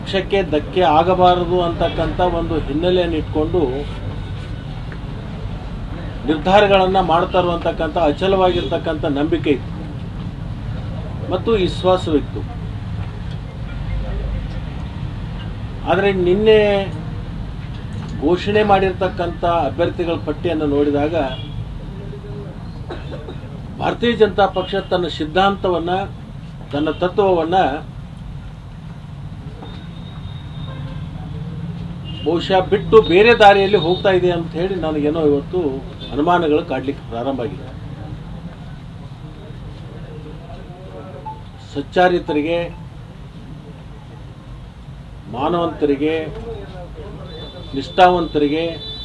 ಪಕ್ಷಕ್ಕೆ ಧಕ್ಕೆ ಆಗಬಾರದು ಅಂತಕ್ಕಂಥ ಒಂದು ಹಿನ್ನೆಲೆಯನ್ನು ಇಟ್ಕೊಂಡು ನಿರ್ಧಾರಗಳನ್ನು ಮಾಡ್ತಾರೋ ಅಂತಕ್ಕಂಥ ಅಚಲವಾಗಿರ್ತಕ್ಕಂಥ ನಂಬಿಕೆ ಇತ್ತು ಮತ್ತು ವಿಶ್ವಾಸವಿತ್ತು ಆದರೆ ನಿನ್ನೆ ಘೋಷಣೆ ಮಾಡಿರ್ತಕ್ಕಂಥ ಅಭ್ಯರ್ಥಿಗಳ ಪಟ್ಟಿಯನ್ನು ನೋಡಿದಾಗ ಭಾರತೀಯ ಜನತಾ ಪಕ್ಷ ತನ್ನ ಸಿದ್ಧಾಂತವನ್ನ ತನ್ನ ತತ್ವವನ್ನ ಬಹುಶಃ ಬಿಟ್ಟು ಬೇರೆ ದಾರಿಯಲ್ಲಿ ಹೋಗ್ತಾ ಇದೆ ಅಂತ ಹೇಳಿ ನನಗೇನೋ ಇವತ್ತು ಅನುಮಾನಗಳು ಕಾಡ್ಲಿಕ್ಕೆ ಪ್ರಾರಂಭ ಆಗಿದೆ ಸಚ್ಚಾರಿತರಿಗೆ ಮಾನವಂತರಿಗೆ ನಿಷ್ಠಾವಂತರಿಗೆ